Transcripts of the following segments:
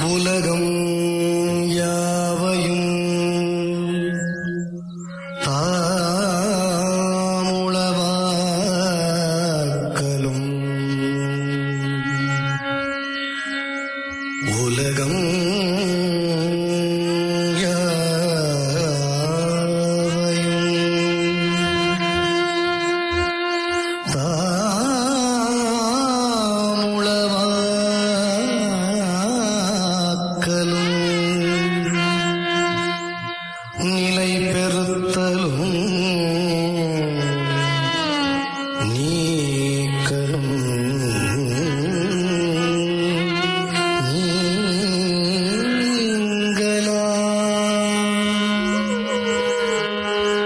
உலகம் யாவையும் தாமுளவாக்கலும் உலகம் யாவையும் தாமுளவாக்கலும் நிலை பெறுத்தலும் நீக்கலும் நீங்களாம்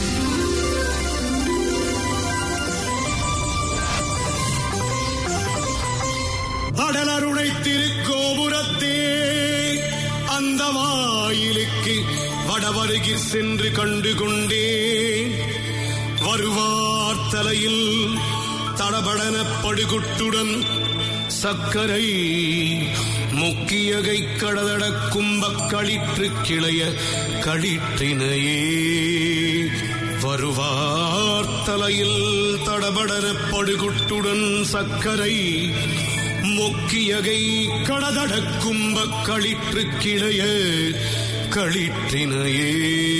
அடலருணை திருக்கோபுரத்தே அந்த வாயிலுக்கு வடவருகிற் சென்று கண்டு கொண்டேன் வருவார் தலையில் தடபடன படுகுட்டுடன் சக்கரை முக்கியகை கடதட கும்பக் களிற்று கிளைய களிற்றினையே வருவார் தலையில் தடபடன படுகுட்டுடன் சக்கரை மொக்கியகை கடதட கும்பக் களிற்று கிளைய களிற்றினையே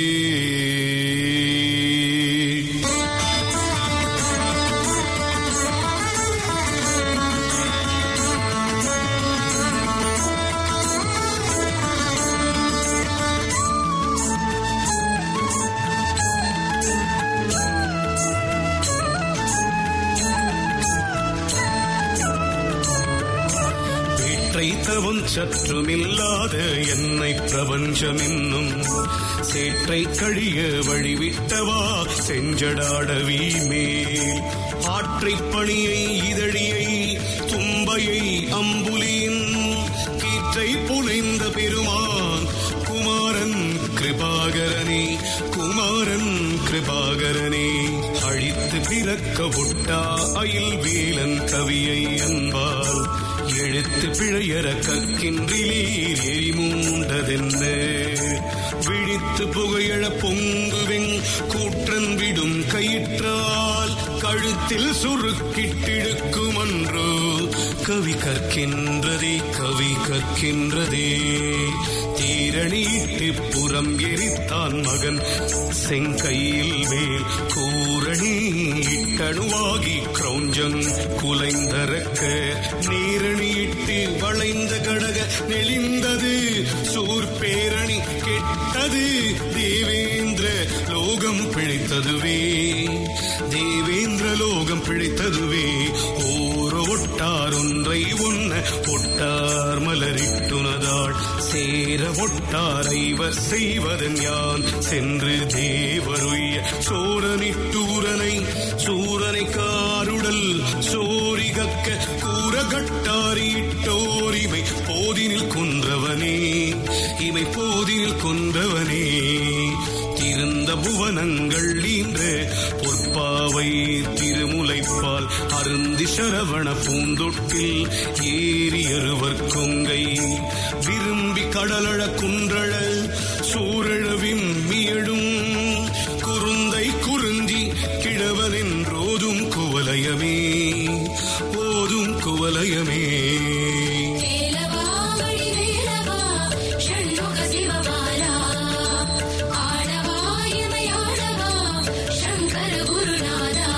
வீற்றை தவம் சற்றுமில்லாத என்னை பிரபஞ்சம் என்னும் சேற்றை கழிய வழிவிட்டவா செஞ்சடாடவி மேல் ஆற்றை பணியை இதழியை தும்பையை அம்புலியின் கீற்றை புனைந்த பெருமான் குமாரன் கிருபாகரனே குமாரன் கிருபாகரனே அழித்து பிறக்க ஒட்டா அயில் வேலன் கவியை அன்பால் எழுத்து பிழையற கற்கின்றீர் எரிமூண்டதென்ன விழித்து புகையழ பொங்குவெங் கூற்றன் விடும் கயிற்றால் கழுத்தில் சுருக்கிட்டிடுக்குமன்றோ கவி கற்கின்றதே கவி கற்கின்றதே தீரணியிட்டு புறம் எரித்தான் மகன் செங்கையில் வேல் கூரணி இட்டணுவாகி கிரௌஞ்சங் குலைந்தரக்க நீரணியிட்டு வளைந்த கடக நெளிந்தது சூர்பேரணி கெட்டது தேவேந்திர லோகம் பிழைத்ததுவே தேவேந்திர லோகம் பிழைத்ததுவே ஓரோ ஒட்டார் ஒன்றை ஒன்ன ஒட்டார் மலரிட்டுனதாள் சேர ஒட்டார் ஐவர் செய்வதன் யான் சென்று தேவருய்ய சோரனிட்டூரனை சூரனை காருடல் சோரிகக்க கூறகட்டாரிட்டோர் இமை போதினில் கொன்றவனே இமை போதினில் கொன்றவனே திருந்த புவனங்கள் ஈன்ற பொற்பாவை திருமுலைப்பால் அருந்தி சரவண பூந்தொட்டில் ஏறி அறுவர் கொங்கை விரும்பி கடலழ குன்றழ சூழழவின் மியடும் குருந்தை குறிஞ்சி கிழவனென்றோதும் குவலயமே ஓதும் குவலயமே வேலவா வடிவேலவா ஷண்முக சிவபாலா ஆடவா இமையாடவா சங்கர குருநாதா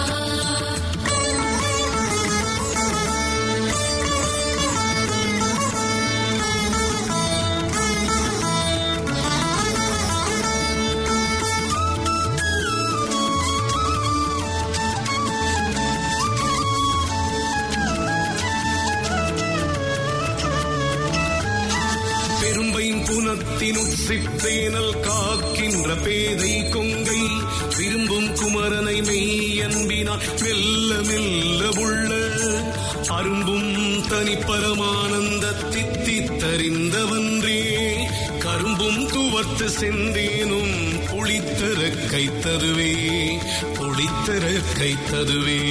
பெரும்பையின் புனத்தினுட்சிப்பேனல் காக்கின்ற பேதை கொங்கை விரும்பும் குமரனை மெய்யன்பினால் மெல்ல மெல்ல உள்ள அரும்பும் தனி பரமானந்த தித்தித்தறிந்தவன்றே கரும்பும் துவர்த்து செந்தேனும் புளித்தர கைத்ததுவே புளித்தர கைத்ததுவே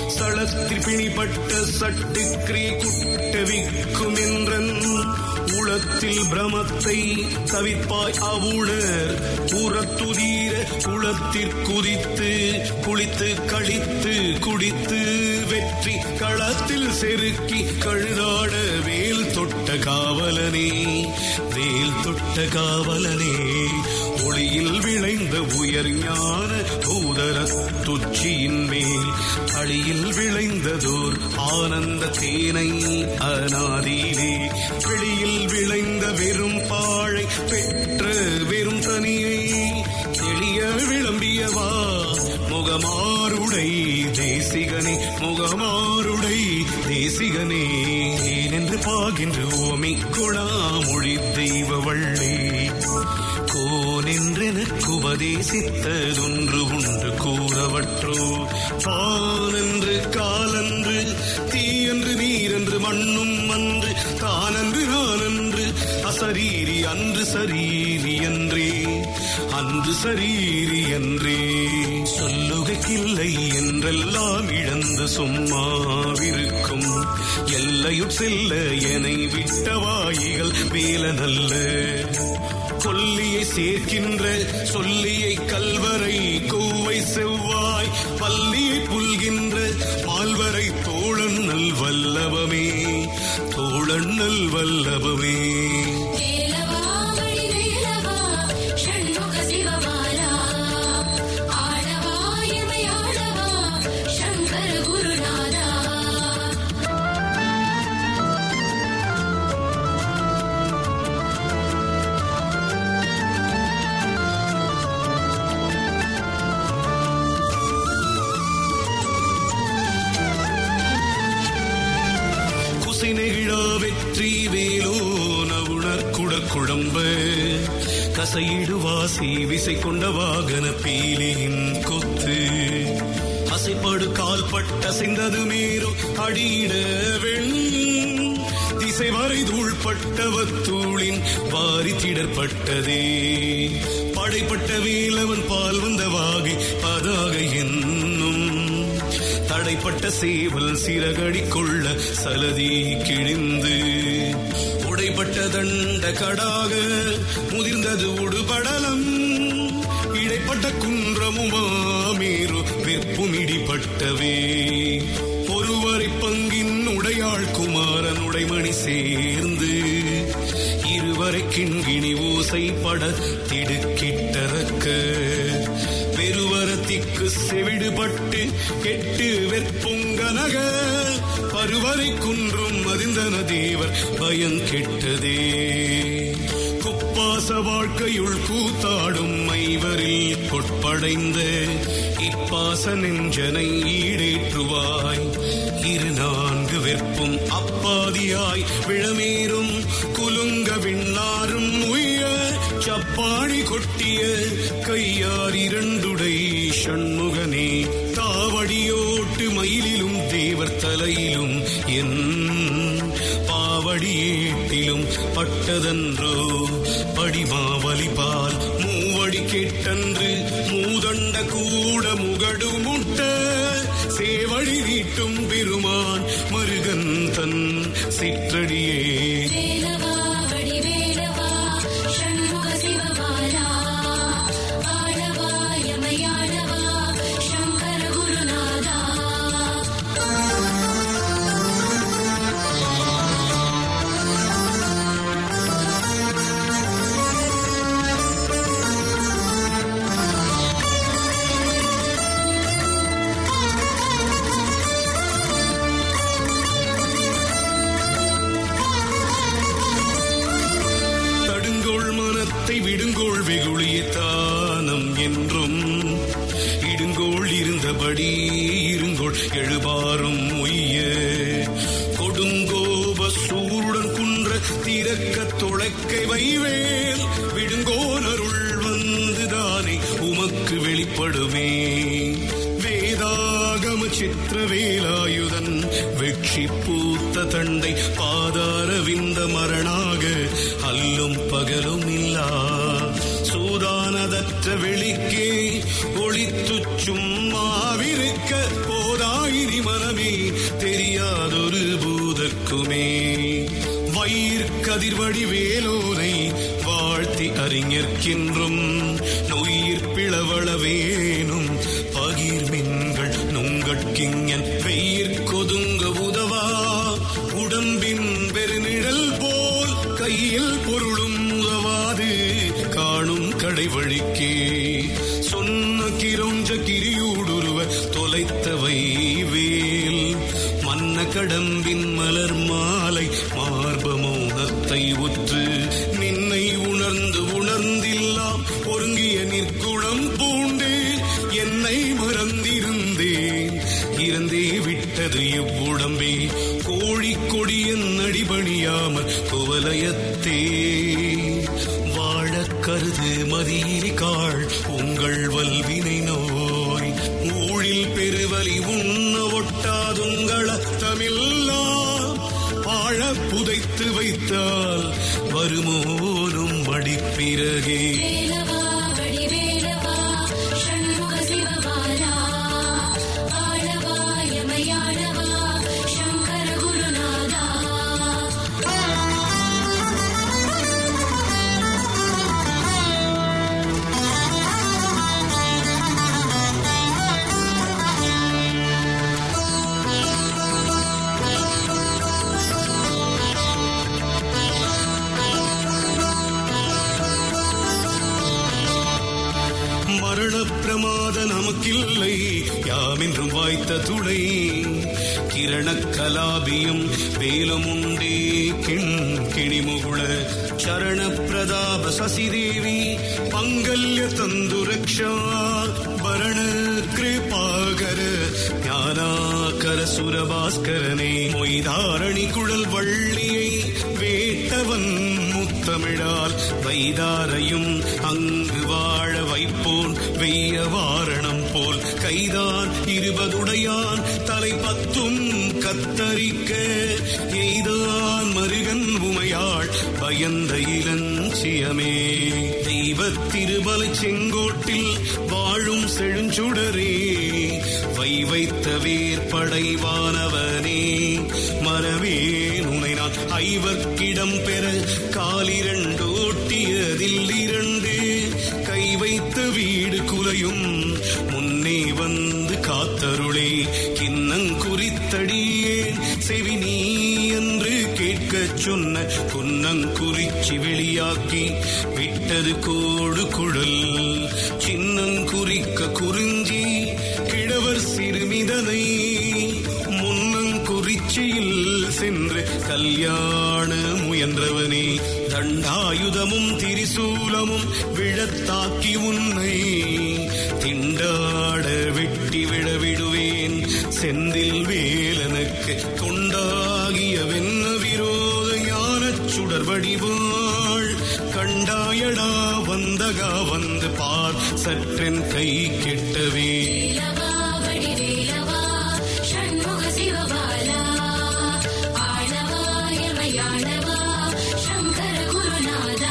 சளத்தில் பிணிப்பட்ட சட்டுக்கிரீ குட்டவிக்கும் என்றன் உள மனத்தில் பிரமத்தை தவிப்பாய் அவுணர் புறத்துதீர குளத்திற்குதித்து குளித்து கழித்து குடித்து வெற்றி களத்தில் செருக்கி கழுதாட வேல் தொட்ட காவலனே வேல் தொட்ட காவலனே ஒளியில் விளைந்த உயர் ஞான பூதர துச்சியின் மேல் அழியில் விளைந்ததோர் ஆனந்த தேனை அநாதியிலே வெளியில் விளைந்த வெறும் பாழை பெற்ற வெறும் தனியை தெளிய விளம்பியவா முகமாருடை தேசிகனே முகமாருடை தேசிகனே ஏனென்று பாகின்ற ஓமி குழாமொழி தெய்வ வள்ளே கோனென்றெனக்கு உபதேசித்ததொன்று உண்டு கூறவற்றோ பானென்று காலன்று தீயன்று நீரென்று மண்ணும் அன்று தானன்று நானன்று அசரீரி அன்று சரீரி என்றே அன்று சரீரி என்றே சொல்லுகைக்கில்லை என்றெல்லாம் இழந்து சும்மாவிருக்கும் எல்லையுட் செல்ல எனை விட்ட வாயிகள் மேல நல்ல கொல்லியை சேர்க்கின்ற சொல்லியை கல்வரை கூவை செவ்வாய் பல்லியை புல்கின்ற மால்வரை தோழன் நல் வல்லபமே தோழன் நல் வல்லபமே வேலவா வடிவேலவா ஷண்முக சிவபாலா ஆடவா எமையாடவா சங்கர குருநாதா குசினெகிழா வெற்றி வேலோ நவுணர் குடக்குழம்ப கசையிடுவாசி விசை கொண்ட வாகன பீலியின் கொத்து அசைப்படு கால்பட்ட சிந்தது மேரு அடியிட வெண் திசை வரை தூள்பட்டவத்தூளின் வாரி திடற்பட்டதே படைப்பட்ட வேலவன் பால் வந்த வாகை பதாக என்னும் தடைப்பட்ட சேவல் சிறகடி கொள்ள சலதி கிழிந்து உடைப்பட்ட தண்ட கடாக முதிர்ந்தது உடுபடலம் இடைப்பட்ட குன்றமுமாமேரு வெப்பும் இடிப்பட்டவே ஒருவரை பங்கின் உடையாள் குமாரன் உடைமணி சேர்ந்து இருவரை கிண்கிணி ஓசைப்பட திடுக்கிட்டதக்க பெருவரத்திக்கு செவிடுபட்டு கெட்டு வெற்புங்கனக பருவரை குன்றும் மதிந்தன தேவர் பயம் கெட்டதே குப்பாச வாழ்க்கையுள் கூத்தாடும் மைவரில் கொட்படைந்த இப்பாச நெஞ்சனை ஈடேற்றுவாய் இரு நான்கு வெற்பும் அப்பாதியாய் விழமேறும் குலுங்க விண்ணாரும் உய்ய சப்பாணி கொட்டிய கையார் இரண்டுடை ஷண்முகனே தாவடியோட்டு மயிலிலும் தேவர் தலையிலும் என் பாவடியேட்டிலும் பட்டதன்றோ படிமாவலி பால் மூவடி கேட்டன்று மூதண்ட கூட முகடு முட்ட சேவடி நீட்டும் பெருமான் மருகன் தன் சிற்றடியே வேலவா வடிவேலவா ஷண்முக சிவபாலா ஆடவா எமையாடவா சங்கர குருநாதா தடுங்கோள் மனத்தை விடுங்கோள் வெகுளிய தானம் என்றும் இடுங்கோள் இருந்தபடி இருங்கோள் எழுபாரும் உய்ய கொடுங்கோப சூருடன் குன்ற திறக்க துளைக்கை வைவேல் விடுங்கோன் அருள் வந்துதானே உமக்கு வெளிப்படுமே வேதாகம சித்திரவேலாயுதன் வெற்றி பூத்த தண்டை பாதார விந்த மரணாக அல்லும் பகலும் இல்லா சூதானதற்ற வெளிக்கே ஒளித்துச் சும்மாவிருக்க போதாயினி மனமே தெரியாதொரு பூதக்குமே மயிர் கதிர்வடி வேலோரை வாழ்த்தி அறிஞர்க்கின்றும் நொயிர் பிளவள வேணும் பகிர் மின்கள் நுங்கட்கிங்கன் வெயிற் கொதுங்க உதவா உடம்பின் பெருநிழல் போல் கையில் பொருளும் உதவாது காணும் கடைவழிக்கே சொன்ன கிரொஞ்ச கிரியூடுருவ தொலைத்தவை வேல் மன்ன கடம்பின் மலர் மாலை மார்ப மௌனத்தை உற்று நின்னை உணர்ந்து உணர்ந்தில்லாம் ஒருங்கிய நிற்குணம் பூண்டு என்னை மறந்திருந்தேன் இறந்தே விட்டது இவ்வுடம்பே கோழி கொடியன் அடிபணியாமல் குவலயத்தே வாழக் கருது மதியிரி காள் உங்கள் வல்வினை நோய் ஊழில் பெருவலி உண்ண ஒட்டாதுங்கள தமிழா வாழ புதைத்து வைத்தால் வருமோனும் மடிப்பிறகே வேலவா வடிவேலவா ஷண்முக சிவபாலா ஆளவா யமயாளவா சங்கர குருநாதா மரண பிரமாத நமக்கில்லை யாமென்றும் வாய்த்த துணை கிரண கலாபியும் வேலும் உண்டே கிண் கிணிமுகுள சரண பிரதாப சசிதேவி பங்கல்ய தந்து ரக்ஷா பரண கிருபாகர ஞானாகர சுரபாஸ்கரனே மொய்தாரணி குழல் வள்ளியை வேட்டவன் முத்தமிழால் வைதாரையும் அங்கு வாழ வைப்போன் வெய்ய வாரணம் போல் கைதான் இருபதுடையான் தலை பத்தும் கத்தரிக்க எய்தான் மருகன் உமையாள் பயந்த இளஞ்சியமே தெய்வ திருமலை செங்கோட்டில் வாழும் செழுஞ்சுடரே வை வைத்த வேற்படைவானவனே மரவேன் உனை நான் ஐவர்க்கிடம் பெற காலிரண்டு ஓட்டியதில் இரண்டு கை வைத்த வீடு குலையும் முன்னே வந்து காத்தருளே கிண்ணங்குறித்தடியேன் செவி நீ என்று கேட்கச் சொன்ன குன்னங்குறிச்சி வெளியாக்கி விட்டது கோடு குழல் சின்னங்குறிக்க குறிஞ்சி கிழவர் சிறுமிதனை முன்னங்குறிச்சியில் சென்று கல்யாண முயன்றவனே தண்டாயுதமும் திரிசூலமும் விழத்தாக்கி உன்னை திண்டாட வெட்டி விட விடுவேன் செந்தில் வேலனுக்கு கொண்டாகிய வெண்ண விரோத ஞானச் சுடர் வடிவாள் கண்டாயடா வந்தகா வந்து பார் சற்றென் கை கெட்டவே வேலவா வடிவேலவா ஷண்முக சிவபாலா ஆளவா யமயாளவா சங்கர குருநாதா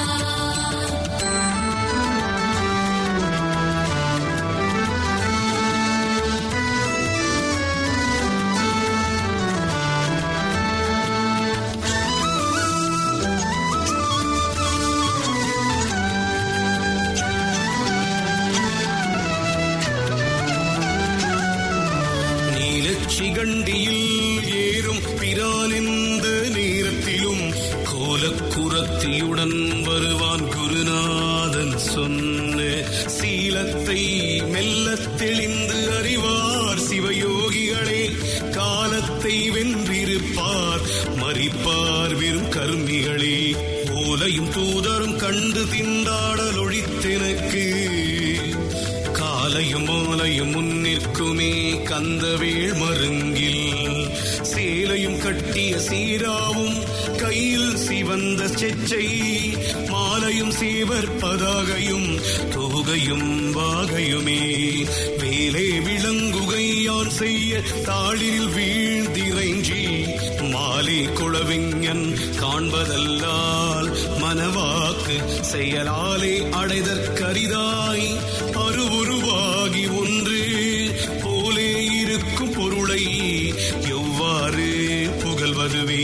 நீலச்சிகண்டியில் ஏறும் பிரானிந்த நேரத்திலும் கோலக்குரத்தியுடன் வருவான் குருநாதன் சொன்ன சீலத்தை மெல்லத் தெளிந்து அறிவார் சிவயோகிகளே காலத்தை வென்றிருப்பார் மறிப்பார் வெறும் கருமிகளே ஓலையும் தூதரும் கண்டு திண்டாடல் ஒழித்தெனக்கு காலையும் மாலையும் முன்னிற்குமே கந்தவேள் மருங்கில் சேலையும் கட்டிய சீராவும் கையில் சிவந்த செச்சை மாலையும் சீவர் பதாகையும் தோகையும் வாகையுமே வேலே விளங்குகையான் செய்ய தாளில் வீழ்ந்திரைஞ்சி மாலை குளவிஞன் காண்பதல்லால் மனவாக்கு செயலாலே அடைதற்கரிதாய் அருவுருவாகி ஒன்று போலே இருக்கும் பொருளை எவ்வாறு புகழ்வதுவே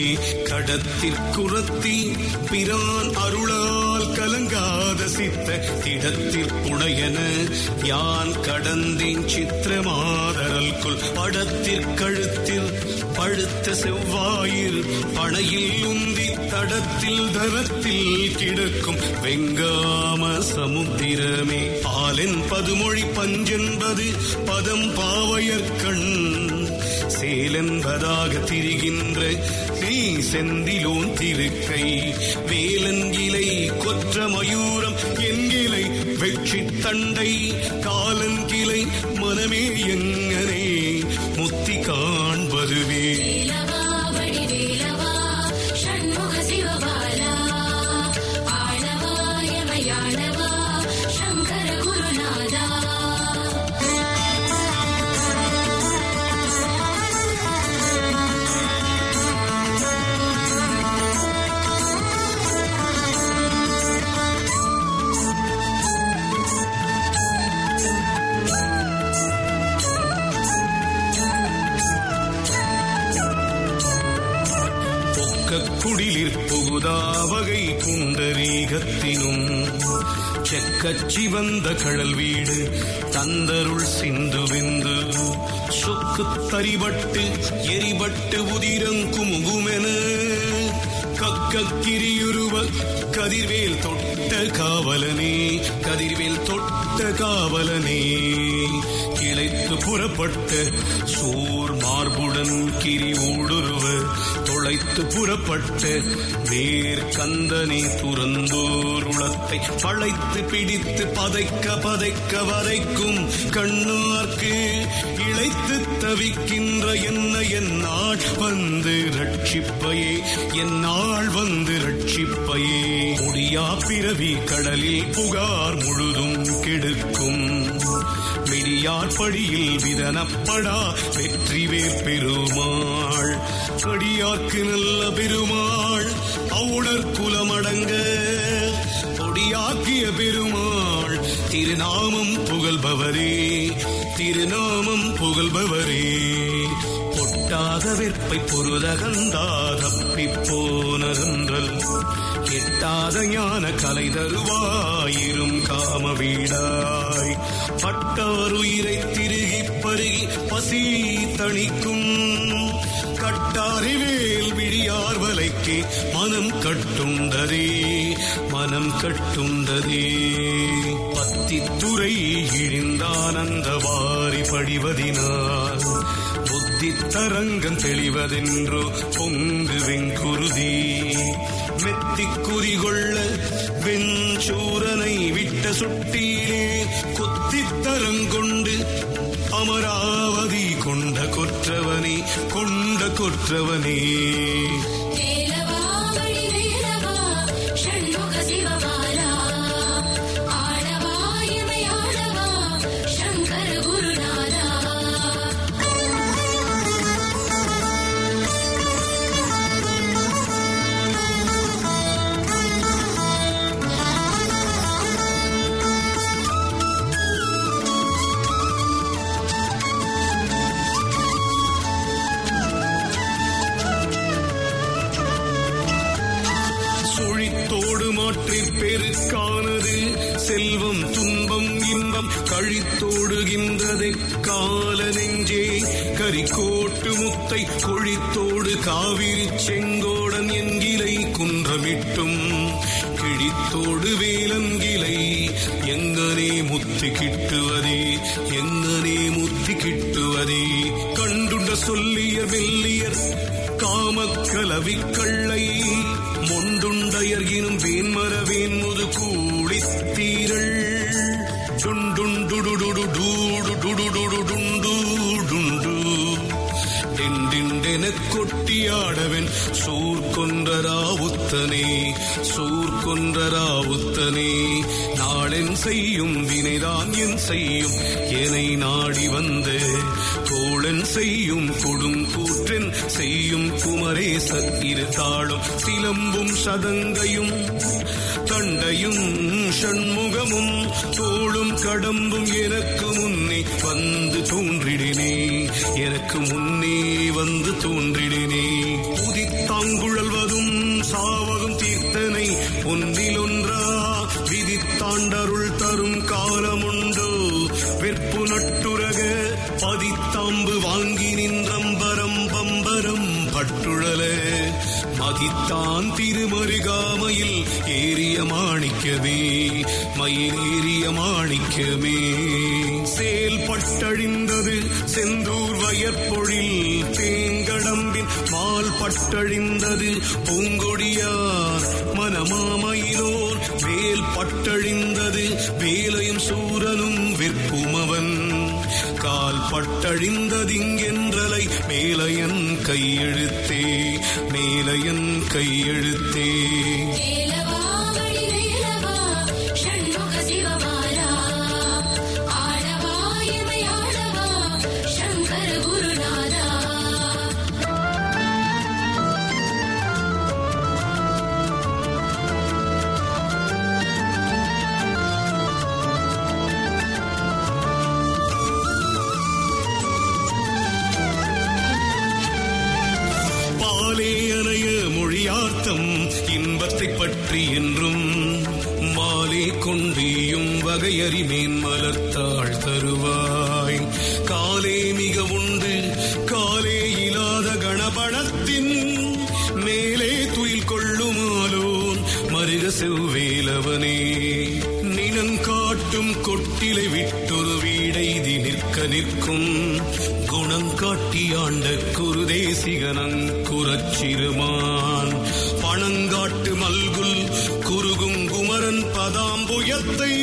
கடத்திற்குரத்தி பிரான் அருளால் கலங்காத சித்த திடத்திற்குடையன யான் கடந்தேன் சித்திரமாதரல்குள் படத்திற்கழுத்தில் பழுத்த செவ்வாயில் பனையில் உந்தி தடத்தில் தரத்தில் கிடக்கும் வெங்காம சமுத்திரமே பாலென் பதுமொழி பஞ்சென்பது பதம் பாவையற்கண் சேலென்பதாக திரிகின்ற நெய் செந்திலோன் திருக்கை வேலங்கிலை கொற்ற மயூரம் என்கிளை வெற்றி தண்டை காலங்கிளை மனமே எங்கனே முத்தி காண்பதுவே வேலவா வடிவேலவா ஷண்முக சிவபாலா ஆளவா யமயாளவா சங்கர குருநாதா பொக்கக் குடிலிற் புகுதாவகை குண்டரீகத்தினும் செக்கச் சிவந்த கழல் வீடு தந்தருள் சிந்து விந்து சொக்குத் தரிபட்டு எரிபட்டு உதிரங்குமுகுமென கக்கக்கிரியுருவ கதிர்வேல் தொட்ட காவலனே கதிர்வேல் தொட்ட காவலனே கிளைத்து புறப்பட்ட சூர் மார்புடன் கிரி ஊடுருவ தொலைத்து புறப்பட்ட வேர் கந்தனை துறந்தோர் உளத்தை பழைத்து பிடித்து பதைக்க பதைக்க வரைக்கும் கண்ணார்க்கு இழைத்து தவிக்கின்ற என்ன என்னாள் வந்து ரட்சிப்பையே என்னாள் வந்து ரட்சிப்பையே முடியா பிறவி கடலில் புகார் முழுதும் கெடுக்கும் விடியார் படியில் விதனப்படா வெற்றிவேர் பெருமாள் கடியார்க்கு நல்ல பெருமாள் அவுடர் குலமடங்க பொடியாக்கிய பெருமாள் திருநாமம் புகழ்பவரே திருநாமம் புகழ்பவரே பொட்டாத வெற்பை பொருதகந்தாதப்பி போனதென்றல் எட்டாத ஞான கலை தருவாயிரும் காம வீடாய் பட்டார் உயிரை திருகி பருகி பசி தணிக்கும் கட்டாரிவேல் விழியார் வலைக்கு மனம் கட்டுண்டதே மனம் கட்டுண்டதே பத்தித்துறை இழிந்தானந்த வாரி படிவதினால் புத்தி தரங்கம் தெளிவதென்றோ பொங்கு வெங்குருதி மெத்திக் குறிகொள்ள வெஞ்சூரனை விட்ட சுட்டியிலே குத்தித் தரங்கொண்டு அமராவதி கொண்ட கொற்றவனே கொண்ட கொற்றவனே வேலவா வடிவேலவா ஷண்முக சிவபாலா ஆளவா யமயாளவா சங்கர குருநாதா சுழித்தோடு மாற்றிற் பெருக்கானது செல்வம் துன்பம் இன்பம் கழித்தோடுகின்றதை கால நெஞ்சே கரிக்கோட்டு முத்தை கொழித்தோடு காவிரி செங்கோடன் என்கிலை குன்றமிட்டும் கிழித்தோடு வேலங்கிலை எங்கனே முத்தி கிட்டுவதே எங்கனே முத்தி கிட்டுவதே கண்டுண்ட சொல்லிய மெல்லியர் காமக்கலவி கள்ளை மொண்டுண்டயர்கினும் வேன்மரவேன் முது கூழித்தீரள் டுண்டுண்டுடுடுடு டூடு டுடுடுடு டுண்டு டுண்டு டெண்டிண்டெனக் கொட்டியாடவன் சூர் கொன்றராவுத்தனே சூர் கொன்றராவுத்தனே நாளென் செய்யும் வினைதான் என் செய்யும் எனை நாடி வந்து கோளன் செய்யும் கொடும் கூற்றன் செய்யும் குமரேச இரு தாளும் சிலம்பும் சதங்கையும் தண்டையும் ஷண்முகமும் தோளும் கடம்பும் எனக்கு முன்னே வந்து தோன்றிடினே எனக்கு முன்னே வந்து தோன்றிடினே உதித்தாங்குழல்வது வாழ்வதும் சாவதும் தீர்த்தனை ஒன்றிலொன்றா விதித்தாண்டருள் தரும் காலமுண்டோ வெற்பு நட்டுரக பதித்தாம்பு வாங்கி நின்றம்பரம் பம்பரம் பட்டுழல மதித்தான் திருமருகாமையில் ஏறிய மாணிக்கமே மயில் ஏறிய மாணிக்கமே செயல்பட்டழிந்தது செந்தூர் வயற்பொழில் தேங்கடம்பின் மால் பட்டழிந்தது பூங்கொடியார் மனமாமயிலோர் வேல் பட்டழிந்தது வேலையும் சூரனும் விற்புமவன் கால் பட்டழிந்ததிங்கென்றலை மேலையன் கையெழுத்தே மேலையன் கையெழுத்தே வேலவா வடிவேலவா ஷண்முக சிவபாலா ஆடவா எமை ஆடவா சங்கர குருநாதா பாலே அணைய மொழியார்த்தம் இன்பத்தை பற்றி என்றும் மாலே கொண்டியும் வகையறிமேன் மலர்த்தாள் தருவாய் காலே மிக உண்டு காலே இல்லாத கணபணத்தின் மேலே துயில் கொள்ளுமாலோன் மருக செவ்வேலவனே நினங்காட்டும் கொட்டிலை விட்டொரு வீடைதி நிற்க நிற்கும் குணங்காட்டி ஆண்ட குருதேசிகனங் குரச்சிறுமான் பணங்காட்டு மல்குல் குருகும் குமரன் பதாம்புயத்தை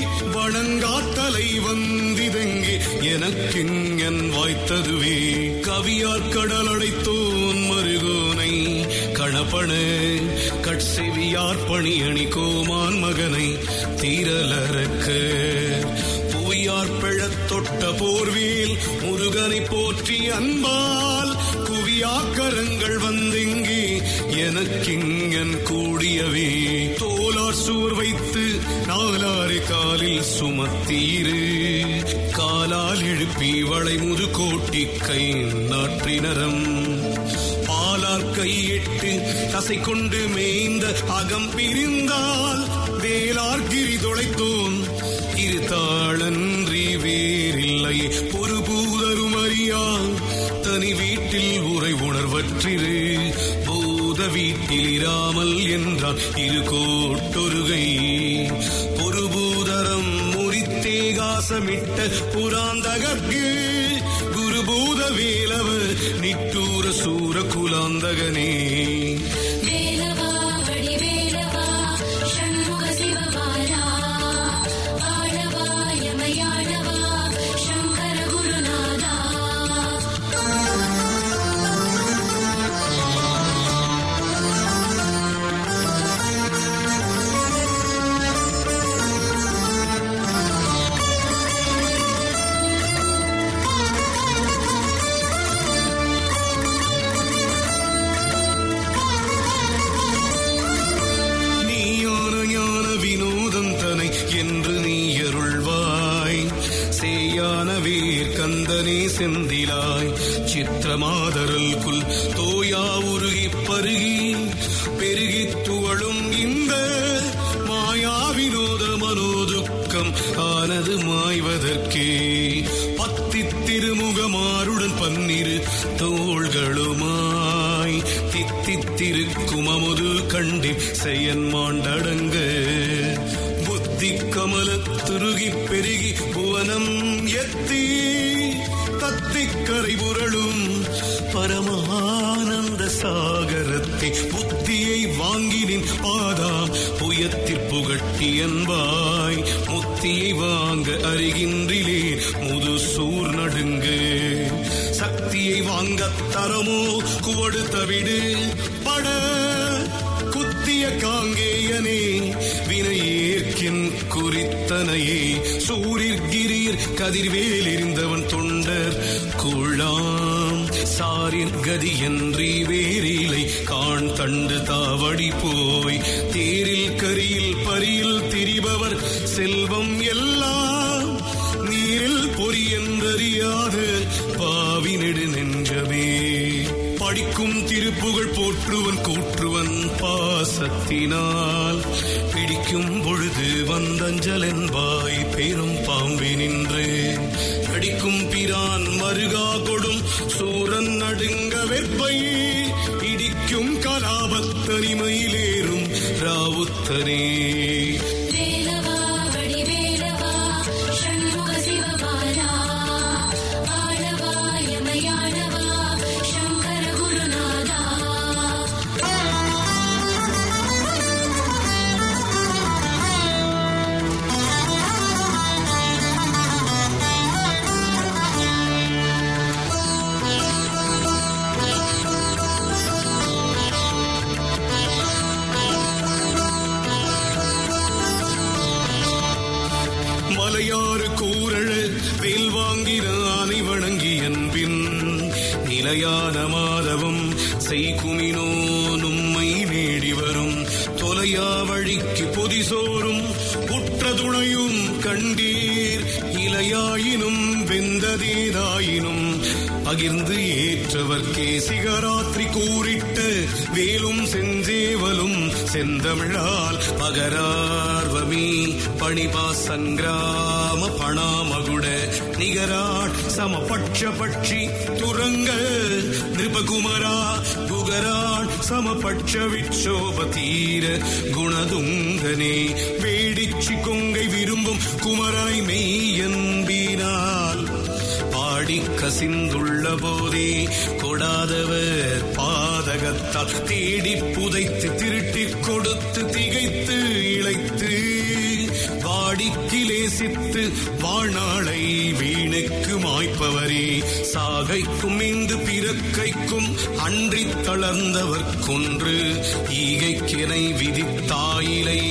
வணங்காத்தலை வந்திதெங்கே எனக்கெங்கன் வாய்த்ததுவே கவியார் கடல் அடைத்தோன் மருகோனை கணப்பன கட்செவியார் பணியணி கோமான் மகனை தீரலறக்க புவியார் பிழத் தொட்ட போர்வேல் முருகனை போற்றி அன்பால் குவியாக்கரங்கள் வந்தெங்கே எனக்கிங்கன் கூடியவே தோலார் சூர் வைத்து நாலாறு காலில் சுமத்தீரு காலால் எழுப்பி வளைமுது கோட்டி கை நாற்றினரம் பாலார் கையிட்டு தசை கொண்டு மேய்ந்த அகம் பிரிந்தால் வேளார் கிரி தொலைத்தோன் இருத்தாளன்றி வேறில்லை ஒரு பூதரும் அறியா தனி வீட்டில் உரை உணர்வற்றிரு பூத வீட்டில் இராமல் என்றான் இரு கோட்டொருகை ஒரு பூதரம் முறித்தேகாசமிட்ட புராந்தகர்க்கு குருபூத வேலவ நிட்டூர சூர குலாந்தகனே வேலவா வடிவேலவா ஷண்முக சிவபாலா ஆடவா எமை ஆடவா சங்கர குருநாதா நீயான ஞான வினோதம் தனை என்று நீ அருள்வாய் சேயான வேர் கந்தனே செந்திலாய் சித்திரமாதரல் குல் தோயா உருகி பருகி பெருகி துவளும் இந்த மாயா வினோத மனோதுக்கம் ஆனது மாய்வதற்கே பத்தி திருமுகமாருடன் பன்னிரு தோள்களுமாய் தித்தித்திருக்கும் அமுது கண்டி செயன் மாண்டடங்க புத்தி கமல துருகி பெருகி புவனம் எத்தி தத்திக்கரை புரளும் பரமானந்த சாகரத்தை புத்தியை வாங்கினின் பாதாம் புயத்தில் புகட்டி என்பாய் முத்தியை வாங்க அறிகின்றிலே முது சூர் நடுங்கு சக்தியை வாங்க தரமோ குவடு தவிடு பட குத்திய காங்கேயனே வினையேற்கின் குறித்தனையே சூரிர்கிரீர் கதிர்வேல் எறிந்தவன் தொண்டர் குழாம் சாரின் கதி என்றி வேறிலை காண் தண்டு தாவடி போய் தேரில் கரியில் பரியில் திரிபவர் செல்வம் எல்லாம் நீரில் பொறி என்றறியாத பாவி நெடு நெஞ்சமே படிக்கும் திரு புகழ் போற்றுவன் கூற்றுவன் பாசத்தினால் பிடிக்கும் பொழுது வந்தஞ்சல் என்பாய் பெரும் பாம்பி நின்று கடிக்கும் பிரான் மருகா கொடும் சூரன் நடுங்க வெப்பை இடிக்கும் கலாபத்தனிமையிலேறும் ராவுத்தனே வேலவா வடிவேலவா ஷண்முக சிவபாலா ஆளவா யமயாளவா சங்கர குருநாதா மலையாறு கூரழ வேல் வாங்கின ஆனை வணங்கி அன்பின் நிலையான மாதவம் செய்குமினோ நும்மை நேடி வரும் தொலையா வழிக்கு பொதிசோறும் உற்ற துணையும் கண்டீர் இலையாயினும் வெந்ததேதாயினும் பகிர்ந்து ஏற்றவர்க்கே சிகராத்திரி கூறிட்ட வேலும் செஞ்சேவலும் செந்தமிழால் பகரார்வமி பணிபா சங்கிராம பணாமகுட நிகராட் சமபட்ச பட்சி துரங்க நிருபகுமரா குகராட் சமபட்ச விட்சோபதீர குணதுங்கனே வேடிச்சி கொங்கை விரும்பும் குமராய் மெய்யன்பினால் பாடி கசிந்துள்ள போதே கொடாதவர் பாதகத்தால் தேடி புதைத்து திருட்டிக் கொடுத்து திகைத்து இழைத்து வாடி கிலேசித்து வாழ்நாளை வீணுக்கு மாய்ப்பவரே சாகைக்கும் இந்து பிறக்கைக்கும் அன்றி தளர்ந்தவர் கொன்று ஈகைக்கிணை விதித்தாயிலை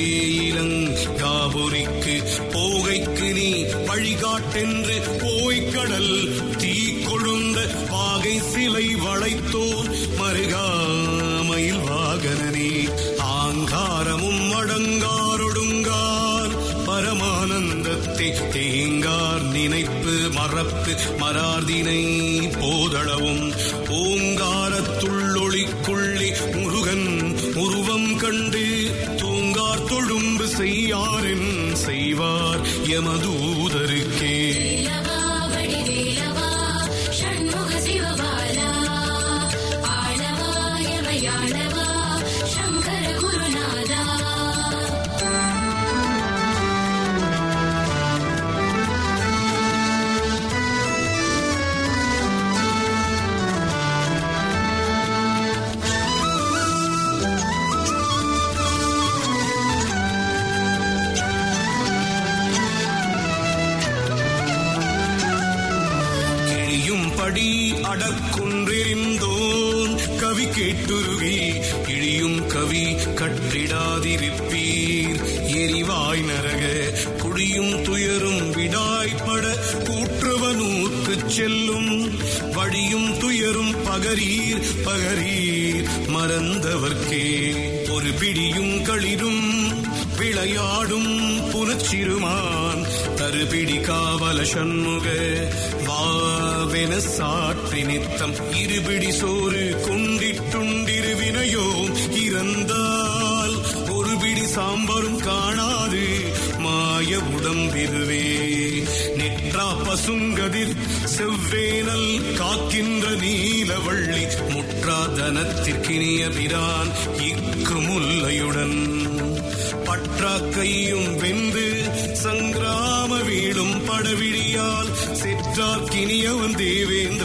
ஏயிலங்காபுரிக்கு போகைக்கு நீ வழிகாட்டென்று போய்க்கடல் தீ கொழுந்த பாகை சிலை வளைத்தோன் மருகாமையில் வாகனனே ஆங்காரமும் அடங்காரொடுங்கார் பரமானந்தத்தை தேங்கார் நினைப்பு மறப்பு மரார்தினை போதளவும் ஓங்காரத்துள்ளொளிக்குள்ளே முருகன் உருவம் கண்டு தூங்கார் தொழும்பு செய்யாரின் செய்வார் யமதூதருக்கே வேலவா வடிவேலவா ஷண்முக சிவபாலா ஆளவா யமயாளவா சங்கர குருநாதா கிழியும் படி அடக்குன்றெறிந்தோன் கவி கேட்டுருகி கிழியும் கவி கற்றிடாதிருப்பீர் எரிவாய் நரக குழியும் துயரும் விடாய்ப்பட கூற்றுவனூர்க்குச் செல்லும் வழியும் துயரும் பகரீர் பகரீர் மறந்தவர்க்கே ஒரு பிடியும் களிரும் விளையாடும் புனச்சிறுமான் தருபிடி காவல சண்முக வாவென சாற்றி நித்தம் இருபிடி சோறு கொண்டிட்டுண்டிருவினையோம் இறந்தால் ஒரு பிடி சாம்பரும் காணாது மாய உடம்பிதுவே நெற்றா பசுங்கதிர் செவ்வேனல் காக்கின்ற நீலவள்ளி முற்றாதனத்திற்கினிய பிரான் இக்கு முல்லையுடன் பற்றாக்கையும் வென்று சங்கிராம வீடும் படவிழியால் செற்றார்க்கினியவன் தேவேந்திர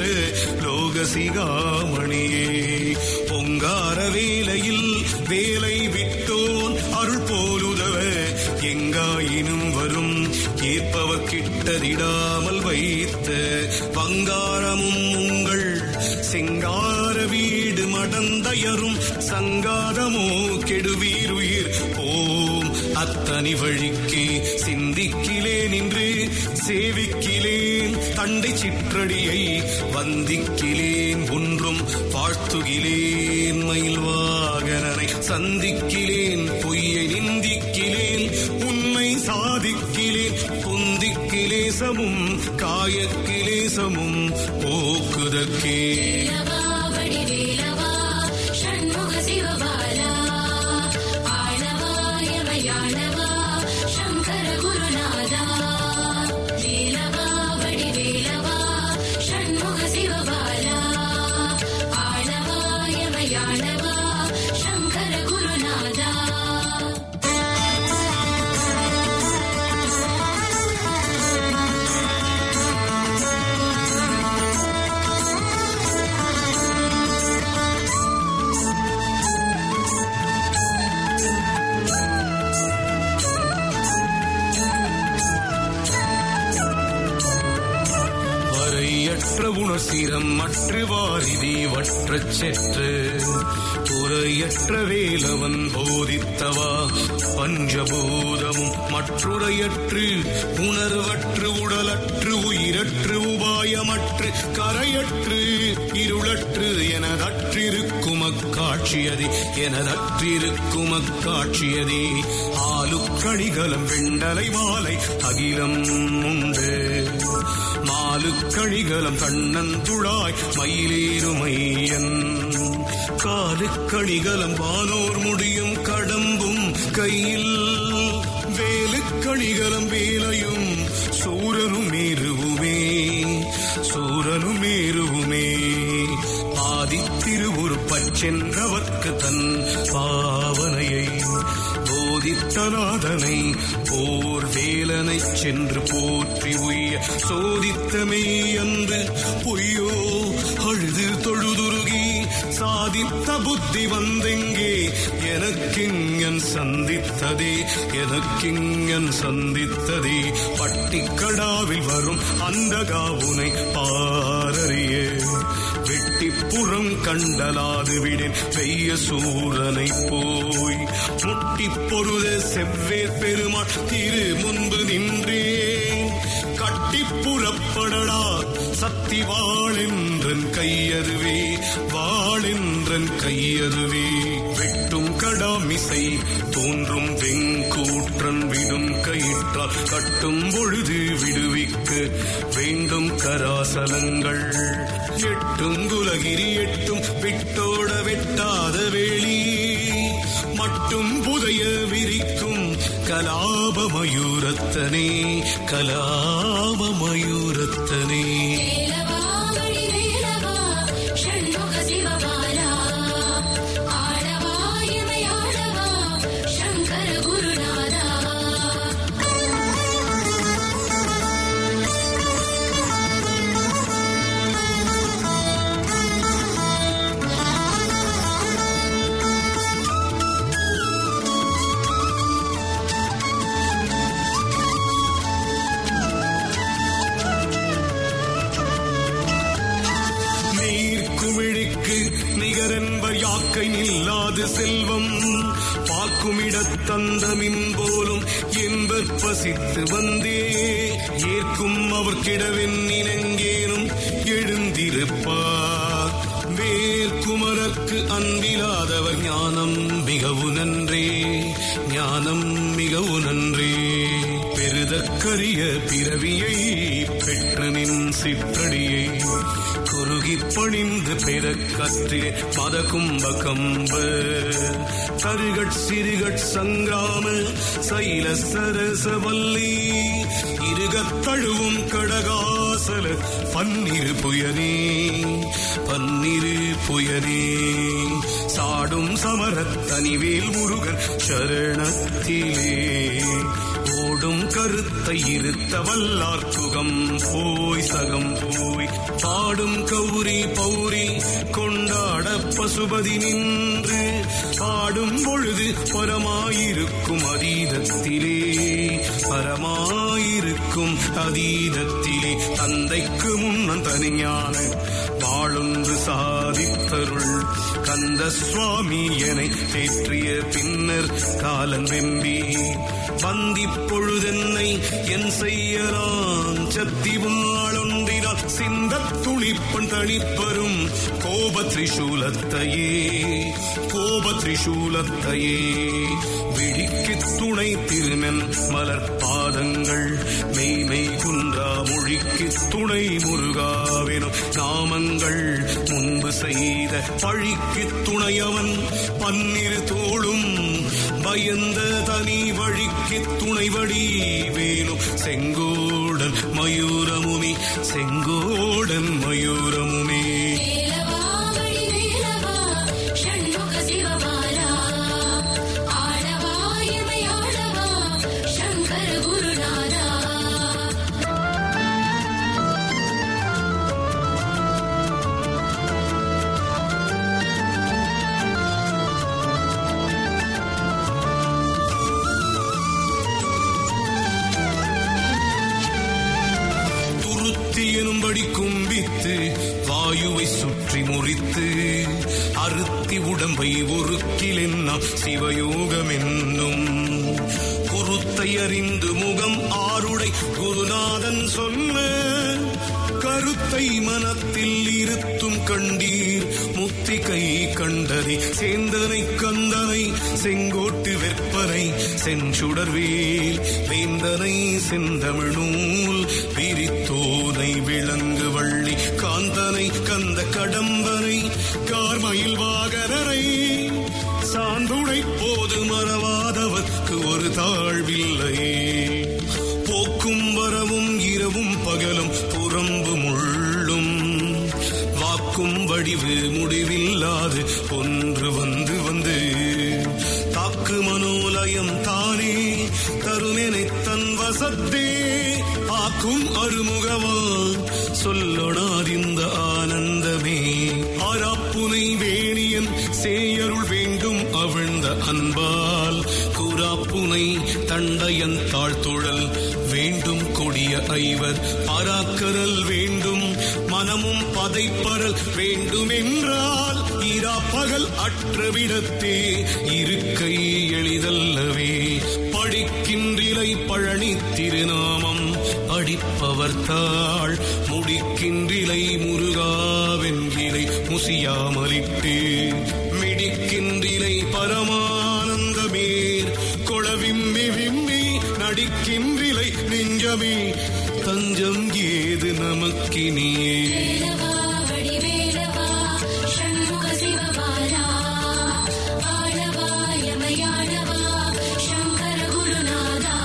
லோகசிகாமணியே பொங்கார வேலையில் வேலை விட்டோன் அருள் போலுதவ எங்காயினும் வரும் ஏற்பவர் கிட்டதிடாமல் வைத்த பங்காரமும் உங்கள் சிங்கார வீடு மடந்தயரும் சங்காரமோ கெடுவீருயிர் ஓம் அத்தனி வழிக்கே சிந்திக்கிலேன் என்று சேவிக்கிலேன் தண்டை சிற்றடியை வந்திக்கிலேன் ஒன்றும் வாழ்த்துகிலேன் மயில் வாகனனை சந்திக்கிலேன் பொய்யை நிந்திக்கிலேன் உண்மை சாதிக்கிலேன் பொந்திக்கிலேசமும் காயக்கிலேசமும் போக்குதற்கே வேலவா வடிவேலவா சிரம் மற்று வாரிதி வற்றச் செற்று துறையற்ற வேலவன் போதித்தவா பஞ்சபூதமும் மற்றுரையற்று உணர்வற்று உடலற்று உயிரற்று உபாயமற்று கரையற்று இருளற்று எனதற்றிருக்கும் அக்காட்சியதே எனதற்றிருக்கும் அக்காட்சியதே ஆலுக்கணிகலம் வெண்டலை மாலை அகிலம் உண்டு மாலுக்கணிகலம் கண்ணந்துழாய் மயிலேறுமையன் காலுக்கணிகலம் வானோர் முடியும் கடம்பும் கையில் வேலுக்கணிகலம் வேலையும் சூரனும் மேருவுமே சூரனும் மேருவுமே ஆதித்திருவுருப்பச் சென்றவர்க்கு தன் பாவனையை போதித்தநாதனை போர் வேலனைச் சென்று போற்றி உய்ய சோதித்தமே அன்று பொய்யோ அழுது தொழுதுருகி சாதித்த புத்தி வந்தெங்கே எனக்கிங்கன் சந்தித்ததே எனக்கிங்கன் சந்தித்ததே பட்டிக்கடாவில் வரும் அந்த காவுனை பாரறிய வெட்டிப்புறம் கண்டலாது விடேன் வெய்ய சூரனை போய் முட்டி பொருத செவ்வேர் பெருமாள் திரு முன்பு நின்றே கட்டி புறப்படடா சக்தி வாழென்றன் கையதுவே வாழென்றன் கையதுவே வெட்டும் கடாமிசை தோன்றும் வெங்கூற்றன் விடும் கயிற்றால் கட்டும் பொழுது விடுவிக்க வேண்டும் கராசலங்கள் எட்டும் குலகிரி எட்டும் விட்டோட வெட்டாத வேளி மட்டும் புதைய விரிக்கும் கலாபமயூரத்தனே கலாபமயூரத்தனே வேலவா வடிவேலவா ஷண்முக சிவபாலா ஆளவா இமையாளவா சங்கர குருநாதா நீர்க்குமிழிக்கு நிகரென்பர் யாக்கை நில்லாது செல்வம் பாக்குமிடத் தந்தமின் போலும் என்பர் பசித்து வந்தே ஏற்கும் அவர் கிடவென் நினங்கேனும் எழுந்திருப்பார் வேர்க்குமரக்கு அன்பிலாதவர் ஞானம் மிகவும் நன்றே ஞானம் மிகவும் நன்றே பெருதற்கரிய பிறவியை பெற்று நின் சிற்றடியை குறுகிப் பணிந்து பெறக் கற்றிய மத கும்ப கம்ப கருகட் சிறுகட் சங்கிராம சைல சரசவல்லி இருகத் தழுவும் கடகாசல பன்னிரு புயனே பன்னிரு புயனே சாடும் சமரத் தனிவேல் முருகன் சரணத்திலே ஓடும் கருத்தை இருத்த வல்லார் சுகம் போய் சகம் போய் பாடும் கௌரி பௌரி கொண்டாட பசுபதி நின்று பாடும் பொழுது பரமாயிருக்கும் அதீதத்திலே பரமாயிருக்கும் அதீதத்திலே தந்தைக்கு முன்னம் தனிஞான வாழொன்று சாதித்தருள் கந்த சுவாமி என தேற்றிய பின்னர் காலன் வெம்பி வந்திப் பொழுதென்னை என் செய்யலாம் சத்தி வாழொன்றினால் சிந்தத் துளிப்பன் தனிப்பரும் கோப திரிசூலத்தையே கோப திரிசூலத்தையே விழிக்கு துணை திருமென் மலர் பாதங்கள் மெய்மை குன்றா மொழிக்கு துணை முருகாவெனும் நாமங்கள் முன்பு செய்த பழிக்கு துணையவன் பன்னிரு தோளும் பயந்த தனி வழிக்கு துணைவடி வேலும் செங்கோடன் மயூரமுமி செங்கோடன் மயூரமுமே வேலவா வடிவேலவா ஷண்முக சிவபாலா ஆளவா இமையாளவா சங்கர குருநாதா துருத்தி எனும்படி கும்பித்து முறித்து அறுத்தி உடம்பை ஒருக்கில் என்ன சிவயோகம் என்னும் குருத்தை அறிந்து முகம் ஆருடை குருநாதன் சொல்ல கருத்தை மனத்தில் இருத்தும் கண்டீர் முத்தி கை கண்டதை சேந்தனை கந்தனை செங்கோட்டு வெற்பனை செஞ்சுடர்வேல் வேந்தனை செந்தமிழ் நூல் விரித்தோனை விலங்கு வள்ளி காந்தனை கந்த கடம்பனை கார்மயில் வாகனரை சாந்துடை போது மறவாதவர்க்கு ஒரு தாழ்வில்லை போக்கும் வரவும் இரவும் பகலும் புறம்பு முள்ளும் வாக்கும் வடிவு முடிவில்லாது ஒன்று வந்து வந்து தாக்கு மனோலயம் தானே தருமெனை தன் வசத்தே ஆக்கும் அருமுகவான் சொல்லொணாதிந்த ஆனந்தமே ஆராப்புனை வேணியன் சேயருள் வேண்டும் அவிழ்ந்த அன்பால் கூறாப்புனை தண்டையன் தாழ்த்துழல் வேண்டும் கொடிய ஐவர் பாராக்கரல் வேண்டும் மனமும் பதைப்பரல் வேண்டும் என்றால் ஈரா பகல் அற்றவிடத்தே இருக்கை எளிதல்லவே படிக்கின்றிலை பழனி திருநாமம் படிப்பவர் தாள் முடிக்கின்றிலை முருகாவென்றிலை முசியாமலிட்டு மிடிக்கின்றிலை பரமானந்தமேர் கொளவிம்மி விம்மி நடிக்கின்றிலை நெஞ்சமே தஞ்சம் ஏது நமக்கினியே வேலவா வடிவேலவா ஷண்முக சிவபாலா ஆளவா யமயாளவா சங்கர குருநாதா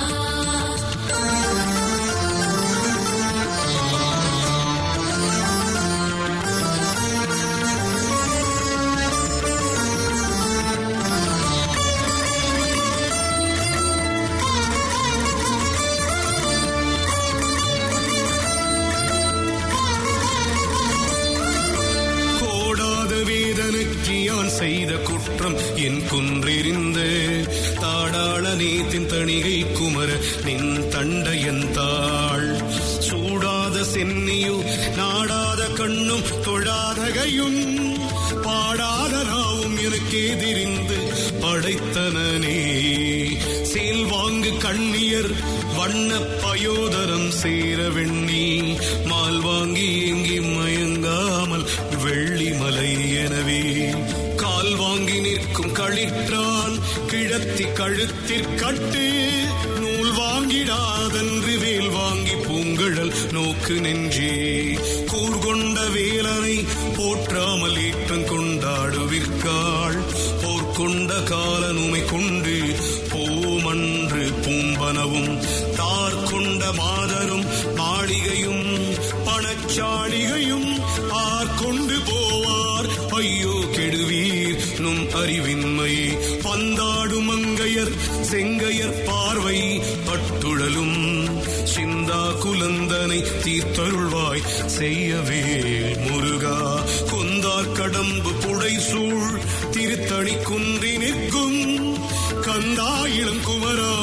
கோடாத வேதனுக்கு யான் செய்த குற்றம் என் குன்றெறிந்த தாடாள நேத்தின் தணிகை குமர நின் தண்டையன் தாள் சூடாத சென்னியு நாடாத கண்ணும் தொழாத கையும் பாடாத நாவும் எனக்கு எதிரிந்து படைத்தனனே சேல் வாங்கு கண்ணியர் வண்ண பயோதரம் சேர வெண்ணி மால் வாங்கி ஏங்கி மயங்காமல் வெள்ளி மலை எனவே கால் வாங்கி நிற்கும் களிற்றான் கிழத்தி கழுத்திற்கட்டு நூல் வாங்கிடாதன்று வேல் வாங்கி பூங்கழல் நோக்கு நெஞ்சே கூர்கொண்ட வேலனை போற்றாமல் ஏற்றம் கொண்டாடுவிற்காள் போர்க்கொண்ட காலனுமை கொண்டு போமன்று பூம்பனவும் தார் கொண்ட மாதரும் மாளிகையும் பணச்சாளிகையும் ஆர் கொண்டு போவார் ஐயோ கெடுவீர் நும் அறிவின்மை பந்தாடு மங்கையர் செங்கையர் பார்வை பட்டுழலும் சிந்தா குலந்தனை தீர்த்தருள்வாய் செய்யவே முருகா கொந்தார் கடம்பு புடை சூழ் திருத்தணி குன்றி நிற்கும் கந்தா இளங்குமரா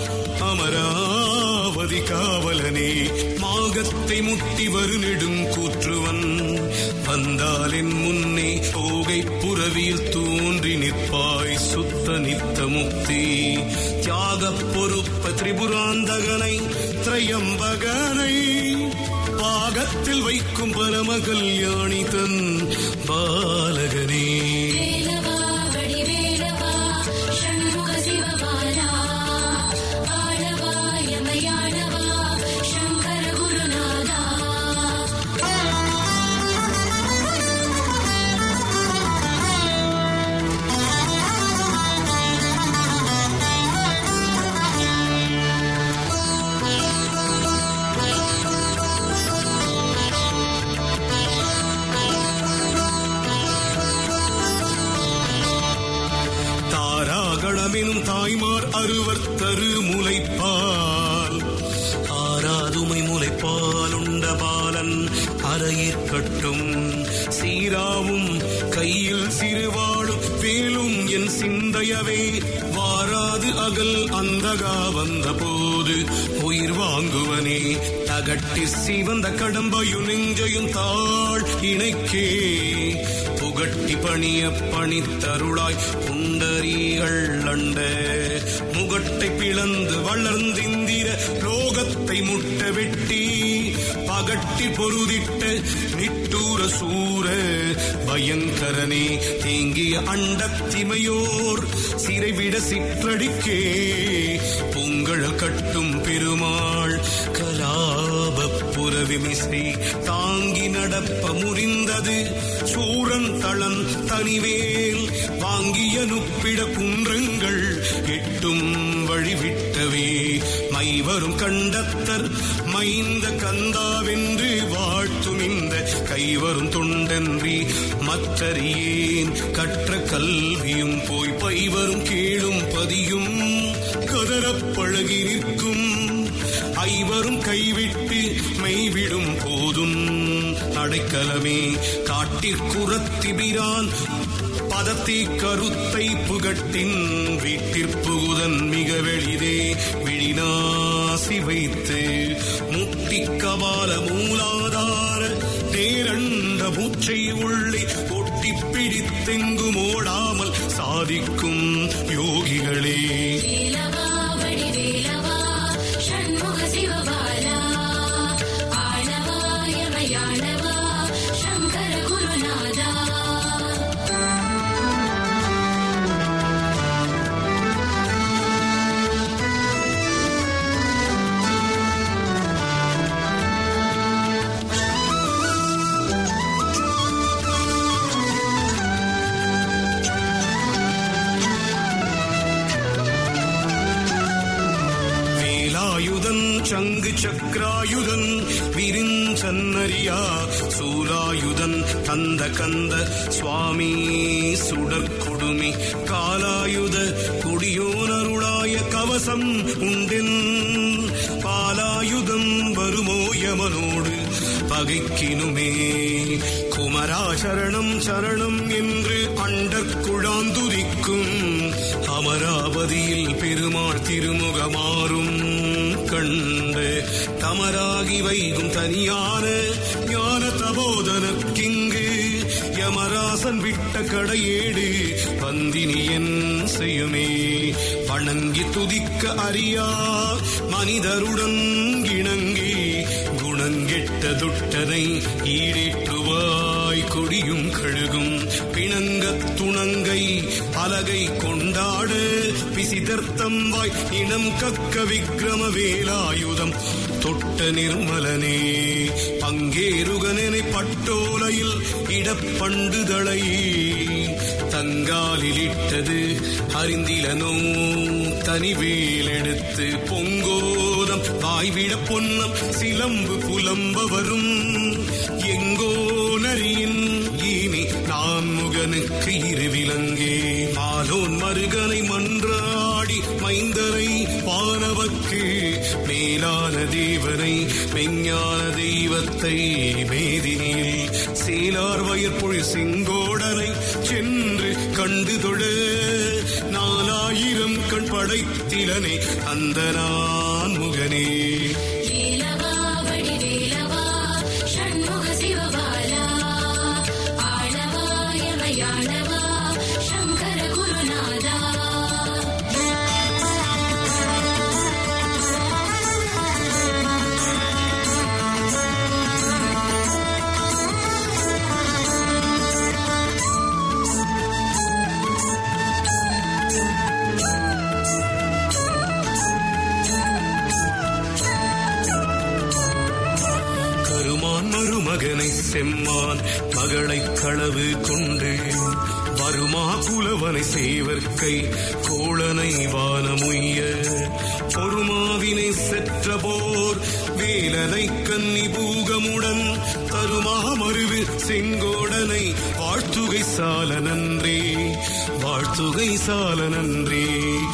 அமராவதி காவலனே மாகத்தை முட்டி வரு நெடும் கூற்றுவன் வந்தால் என் முன்னே ஓகை புறவியில் தோன்றி நிற்பாய் சுத்த நித்த முக்தி தியாக பொறுப்ப திரிபுராந்தகனை திரையம்பகனை பாகத்தில் வைக்கும் பரம கல்யாணி தன் பாலகனே வேலவா வடிவேலவா ஷண்முக சிவபாலா ஆளவா யமயாளவா சங்கர குருநாதா ஆ ஆயிரமெனும் தாய்மார் அறுவர் தரு முளைப்பால் ஆராதுமை முளைப்பால் உண்ட பாலன் அறையிற்கட்டும் சீராவும் கையில் சிறுவாடும் வேலும் என் சிந்தையவே வாராது அகல் அந்தகா வந்த போது உயிர் வாங்குவனே தகட்டி சிவந்த கடம்பையும் நெஞ்சையும் தாழ் இணைக்கே புகட்டி பணிய பணித்தருளாய் புண்டரீகள் அண்ட முகட்டை பிளந்து வளர்ந்திந்திர லோகத்தை முட்ட வெட்டி பகட்டி பொருதிட்ட நிட்டூர சூர பயங்கரனே தேங்கிய அண்டத்திமையோர் சிறைவிட சிற்றடிக்கே பொங்கல் கட்டும் பெருமாள் கலாப புறவிமிசை தாங்கி நடப்ப முறிந்தது சூரன் தளம் தனிவேல் வாங்கிய நுப்பிட குன்றங்கள் எட்டும் வழிவிட்டவே மைவரும் கண்டத்தர் மைந்த கந்தாவென்று வாழ்த்தும் இந்த கைவரும் தொண்டன்றி மற்றறியேன் கற்ற கல்வியும் போய் பைவரும் கேளும் பதியும் கதறப் பழகி நிற்கும் ஐவரும் கைவிட்டு மெய்விடும் போதும் அடைக்கலமே காட்டிற்குறத்திபிரான் பதத்தை கருத்தை புகட்டின் வீட்டிற்புகுதன் மிக வெளிதே விழினாசி வைத்து முட்டி கபால மூலாதார நேரண்ட மூச்சை உள்ளே ஒட்டி பிடித்தெங்கும் ஓடாமல் சாதிக்கும் யோகிகளே வேலவா வடிவேலவா ஷண்முக சிவபாலா ஆளவா யமயாளவா சங்கர குருநாதா வேலாயுதன் சங்கு சக்கராயுதன் விரிஞ்சன்னரியா சூலாயுதன் தந்த கந்த சுவாமி சுடற்குடுமி காலாயுத குடியோனருளாய கவசம் உண்டென் பாலாயுதம் வருமோ யமனோடு பகைக்கினுமே குமரா சரணம் சரணம் என்று அண்டற்குழாந்துரிக்கும் அமராவதியில் பெருமாள் திருமுகமாறும் கண்டு தமராகி வைகும் தனியான ஞான தபோதனக்கிங்கு யமராசன் விட்ட கடையேடு பந்தினியன் செய்யுமே வணங்கி துதிக்க அறியா மனிதருடன் இணங்கி குணங்கெட்ட துட்டனை ஈடேற்றுவாய் கொடியும் கழுகும் பிணங்கத் துணங்கை அலகை கொண்டாட பிசிதர்த்தம் வாய் இனம் கக்க விக்ரம வேலாயுதம் தொட்ட நிர்மலனே பங்கேருகனனை பட்டோலையில் இடப்பண்டுதளை தங்காலில் இட்டது அறிந்திலனோ தனிவேல் எடுத்து பொங்கோதம் வாய்விட பொன்னம் சிலம்பு புலம்ப வரும் எங்கோ நரியின் இனி நான் முகனுக்கு இருவிலங்கே மாலோன் மருகனை மன்றாடி மைந்தரை வானவக்கு மேலான தேவனை மெஞ்ஞான தெய்வத்தை மேதினியில் சீலார் வயற்பொழி செங்கோடனை சென்று கண்டு தொழ நாலாயிரம் கண் படைத்திலனே அந்த நான் முகனே வேலவா வடிவேலவா ஷண்முக சிவபாலா ஆளவா யமயாளவா சங்கர குருநாதா கருமான் மருமகனை செம்மான் மகளை களவு கொண்டு வருமா குலவனை சேவர்க்கை கோளனை வானமுய்ய பொறுமாவினை செற்ற போர் வேலனை கன்னி பூகமுடன் தருமா மருவு செங்கோடனை வாழ்த்துகை சால நன்றே வாழ்த்துகை சால நன்றே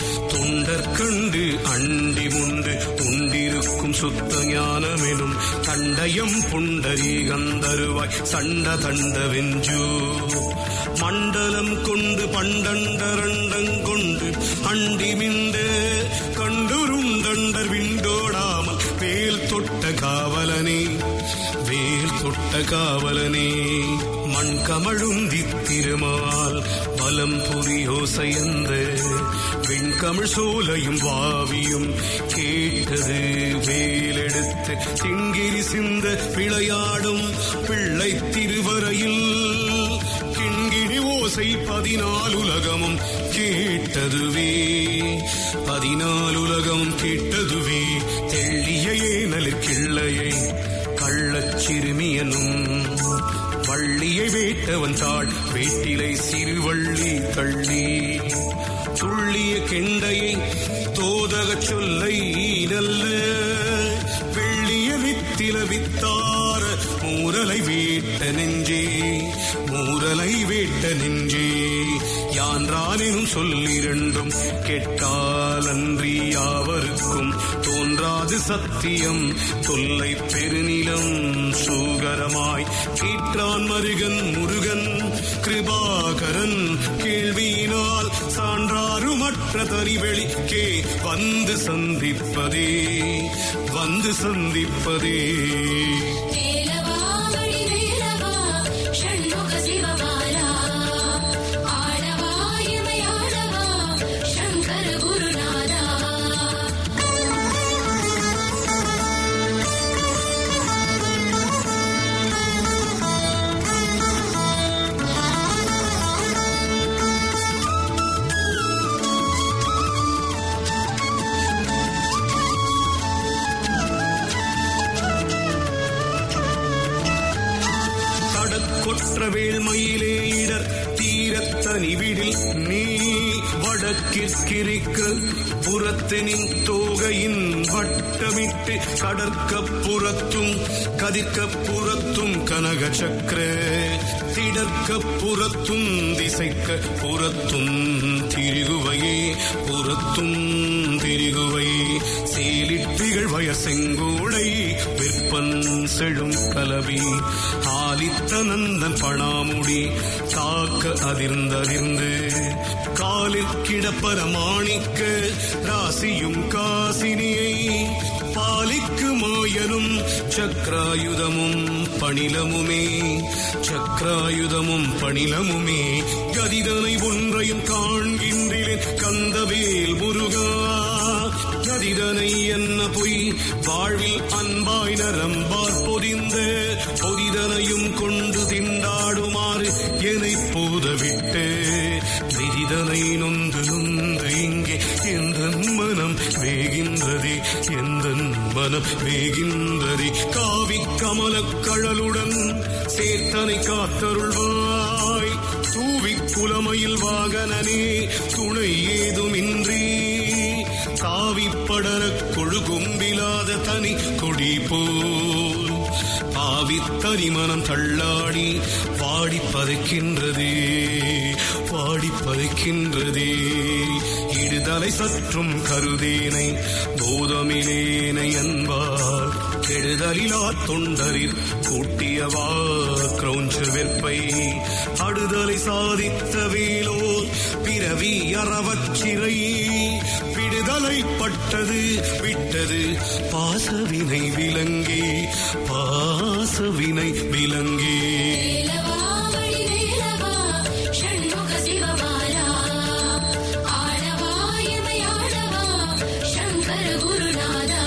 சுத்த ஞானமெனும் தண்டயம் புண்டரி கந்தருவாய் சண்ட தண்ட வெஞ்சு மண்டலம் கொண்டு பண்டண்டரண்டங் கொண்டு அண்டிமிந்த கண்டுருண்டண்டர் விண்டோடாமல் வேல் தொட்ட காவலனே வேல் தொட்ட காவலனே மண் கமழும் தித்திருமால் பலம் புரியோசையந்த வெண்கமிழ் சோலையும் வாவியும் கேட்டது வேலெடுத்து திங்கிரி சிந்த விளையாடும் பிள்ளை திருவரையில் கிண்கிணி ஓசை பதினாலுலகமும் கேட்டதுவே பதினாலுலகமும் கேட்டதுவே தெள்ளிய ஏனலு கிள்ளையை கள்ளச் சிறுமியனும் வள்ளியை வேட்டவன் தாள் வேட்டிலை சிறுவள்ளி தள்ளி துள்ளிய கெண்டையை தோதகச் சொல்லை நல்ல வெள்ளிய வித்தில வித்தார மூரலை வேட்ட நெஞ்சே மூரலை வேட்ட நெஞ்சே யான்றானெனும் சொல்லிரண்டும் கெட்டால் அன்றி யாவருக்கும் தோன்றாது சத்தியம் தொல்லை பெருநிலம் சூகரமாய் கீற்றான் மருகன் முருகன் கிருபாகரன் கேள்வியினால் சான்றாருமற்ற தறிவெளிக்கே வந்து சந்திப்பதே வந்து சந்திப்பதே வேலவா வடிவேலவா ஷண்முக சிவபாலா ஆடவா இமையாடவா சங்கர குருநாதா கடற்கொற்ற வேள்மயிலே இடர் தீரத்தனிவிடில் நீ வடக்கிற்கிரிக்க புறத்தினின் தோகையின் வட்டமிட்டு கடற்கப் புறத்தும் கதிர்க்கப் புறத்தும் கனக சக்கர திடற்கப் புறத்தும் திசைக்க புறத்தும் திரிகுவையே புறத்தும் திரிகுவையே சேலிட்டிகள் வயர் செங்கோடை விற்பன் செழும் கலவி ஆலித்த நந்தன் பணாமுடி காக்க அதிர்ந்தறிந்து காலில் கிடப்பர மாணிக்க ராசியும் காசினியை பாலிக்கு மாயனும் சக்ராயுதமும் பணிலமுமே சக்ராயுதமும் பணிலமுமே கதிதனை ஒன்றையும் காண்கின்றேன் கந்தவேல் முருகா கதிதனை என்ன பொய் வாழ்வில் அன்பாய் நரம்பார் பொதிந்த பொதிதனையும் கொண்டு திண்டாடுமாறு என்னை போதவிட்டு விதிதனை நொந்து நொந்து இங்கே எந்த மனம் வேகின்றதே எந்த மனம் வேகின்றதே காவி கமலக் கழலுடன் சேர்த்தனை காத்தருள்வாய் தூவி குலமையில் வாகனனே துணை ஏதுமின்றி தாவி படர கொழுகும்பிலாத தனி கொடி போல் பாவித்தனி மனம் தள்ளாடி வாடி பதைக்கின்றதே வாடி பதைக்கின்றதே இடுதலை சற்றும் கருதேனை போதமிலேனை அன்பார் கெடுதலிலா தொண்டரில் கூட்டியவா கிரௌஞ்ச வெற்பை அடுதலை சாதித்த வேலோ பிறவி அறவச்சிறை விடுதலை பட்டது விட்டது பாசவினை விலங்கே பாசவினை விலங்கே வேலவா வடிவேலவா ஷண்முக சிவபாலா ஆடவா இமையாடவா சங்கர குருநாதா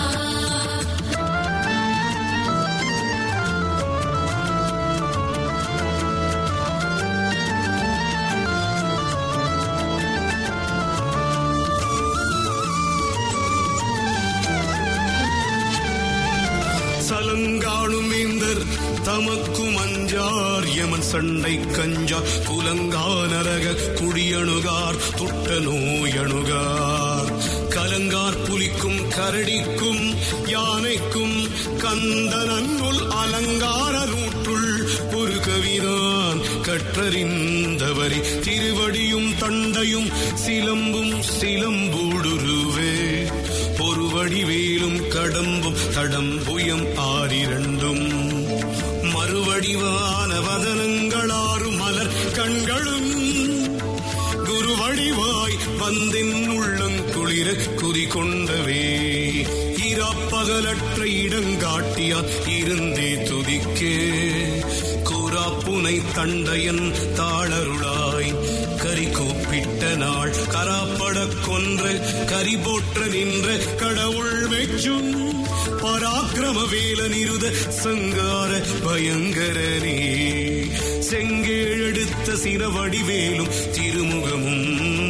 சலங்காணும் வேந்தர் தமக்கும் அஞ்சார் யமன் சண்டை கஞ்சா புலங்கா நரக குடியணுகார் துட்ட நோயணுகார் கலங்கார் புலிக்கும் கரடிக்கும் யானைக்கும் கந்தனன்னுள் அலங்கார நூற்றுள் ஒரு கவிதான் கற்றறிந்தவரி திருவடியும் தண்டையும் சிலம்பும் சிலம்பூடுருவே பொறுவடி வேலும் கடம்பும் தடம்புயம் ஆறிரண்டும் மறுவடிவான வதனங்களாறு மலர் கண்களும் குருவடிவாய் வந்தின் உள்ளங்குளிர குறி கொண்டவே இராப்பகலற்ற இடங்காட்டியா இருந்தே துதிக்கே கூறாப்புனை தண்டையன் தாளருளாய் கரி கூப்பிட்ட நாள் கராப்பட கொன்ற கரி போற்ற நின்ற கடவுள் மெச்சும் பராக்கிரம வேல நிருத சங்கார பயங்கரனே செங்கேழெடுத்த சிரவடிவேலும் திருமுகமும்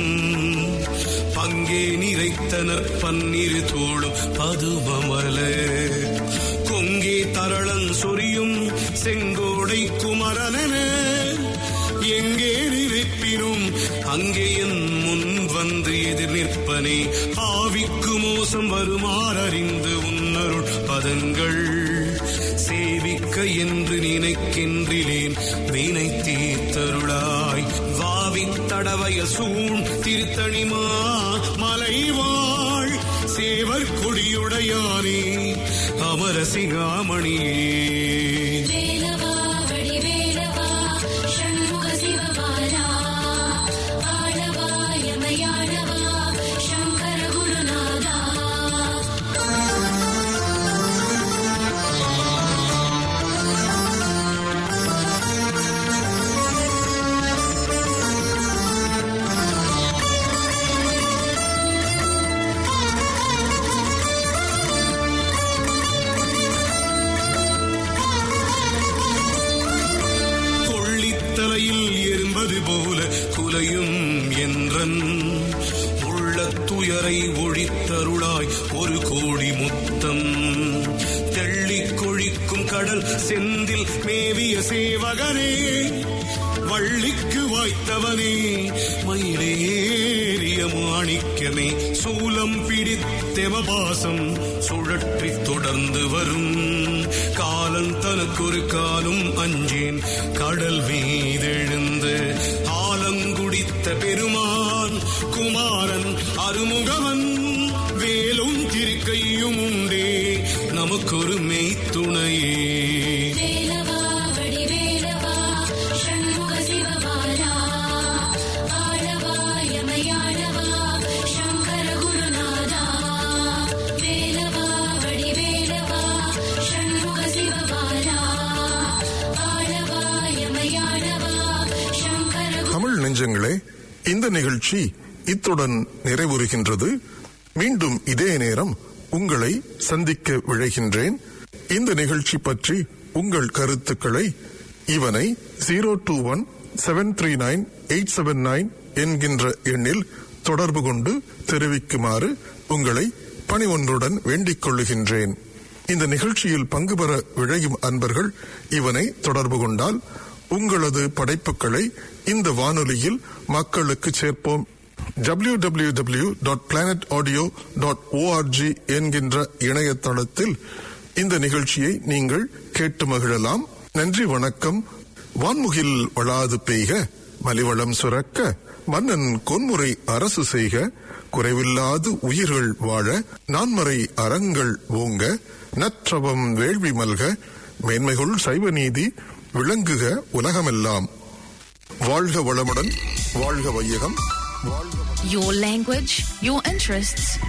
பங்கே நிறைத்தனர் பன்னிரு தோளும் பதுமமல கொங்கே தரளன் சொரியும் செங்கோடை குமரனென எங்கே நினைப்பினும் அங்கே என் முன் வந்து எதிர் நிற்பனே ஆவிக்கு மோசம் வருமாறறிந்து உன்னருள் பதங்கள் சேவிக்க என்று நினைக்கின்றிலேன் வினை தீர்த்தருளாய் வாவின் தடவைய சூழ் திருத்தணிமா மலைவாழ் சேவர் கொடியுடையானே அமரசிகாமணியே வேலவா வடிவேலவா ஷண்முக சிவபாலா ஆளவா யமயாளவா சங்கர குருநாதா கொள்ளித்தலையில் எறும்பது போல குலையும் என்றன் உள்ள துயரை ஒழித்தருளாய் ஒரு கோடி முத்தம் தெள்ளிக் கொழிக்கும் கடல் செந்தில் மேவிய சேவகனே வள்ளிக்கு வாய்த்தவனே மயிலேறிய மாணிக்கமே சூலம் பிடித்தெமபாசம் சுழற்றி தொடர்ந்து வரும் காலன் தனக்கொரு காலும் அஞ்சேன் கடல் மீதெழுந்து ஆலங்குடித்த பெருமான் குமாரன் அருமுகவன் வேலும் திருக்கையும் உண்டே நமக்கொரு மெய்த்துணையே வேலவா வடிவேலவா ஷண்முக சிவபாலா ஆளவா யமயாளவா சங்கர குருநாதா வேலவா வடிவேலவா ஷண்முக சிவபாலா ஆளவா யமயாளவா சங்கர தமிழ் நெஞ்சங்களே இந்த நிகழ்ச்சி இத்துடன் நிறைவுறுகின்றது மீண்டும் இதே நேரம் உங்களை சந்திக்க விழைகின்றேன் இந்த நிகழ்ச்சி பற்றி உங்கள் கருத்துக்களை இவனை zero two one seven three nine eight seven nine என்கின்ற எண்ணில் தொடர்பு கொண்டு தெரிவிக்குமாறு உங்களை பணி ஒன்றுடன் வேண்டிக் கொள்ளுகின்றேன் இந்த நிகழ்ச்சியில் பங்கு பெற விழையும் அன்பர்கள் இவனை தொடர்பு கொண்டால் உங்களது படைப்புகளை இந்த வானொலியில் மக்களுக்கு சேர்ப்போம் www.planetaudio.org dot planet audio dot ORG என்கின்ற இணையதளத்தில் இந்த நிகழ்ச்சியை நீங்கள் கேட்டு மகிழலாம் நன்றி வணக்கம் வான்முகில் வளாது பெய்க மலிவளம் சுரக்க மன்னன் கொன்முறை அரசு செய்க குறைவில்லாது உயிர்கள் வாழ நான்மறை அறங்கள் ஓங்க நற்றவம் வேள்வி மல்க மேன்மைகள் சைவ நீதி விளங்குக உலகமெல்லாம் வாழ்க வளமுடன் வாழ்க வையகம் வாழ்க Your language, your interests,